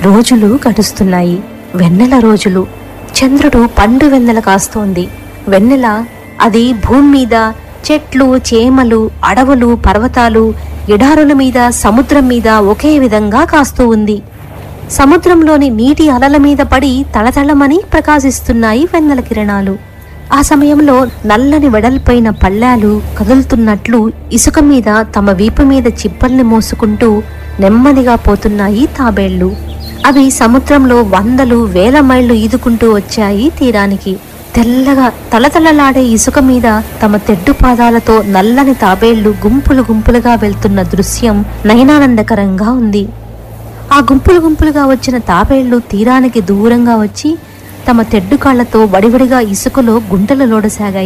రోజులు గడుస్తున్నాయి వెన్నెల రోజులు చంద్రుడు పండు వెన్నెల కాస్తోంది వెన్నెల అది భూమి మీద చెట్లు చేమలు అడవులు పర్వతాలు ఎడారుల మీద సముద్రం మీద ఒకే విధంగా కాస్తూ ఉంది సముద్రంలోని నీటి అలల మీద పడి తళతళమని ప్రకాశిస్తున్నాయి వెన్నెల కిరణాలు ఆ సమయంలో నల్లని వెడల్పైన పళ్ళాలు కదులుతున్నట్లు ఇసుక మీద తమ వీపు మీద చిప్పల్ని మోసుకుంటూ నెమ్మదిగా పోతున్నాయి తాబేళ్లు అవి సముద్రంలో వందలు వేల మైళ్ళు ఈదుకుంటూ వచ్చాయి తీరానికి తెల్లగా తలతలలాడే ఇసుక మీద తమ తెడ్డు పాదాలతో నల్లని తాబేళ్లు గుంపులు గుంపులుగా వెళ్తున్న దృశ్యం నయనానందకరంగా ఉంది ఆ గుంపులు గుంపులుగా వచ్చిన తాబేళ్లు తీరానికి దూరంగా వచ్చి తమ తెడ్డు కాళ్లతో వడివడిగా ఇసుకలో గుంటలు లోడసాగాయి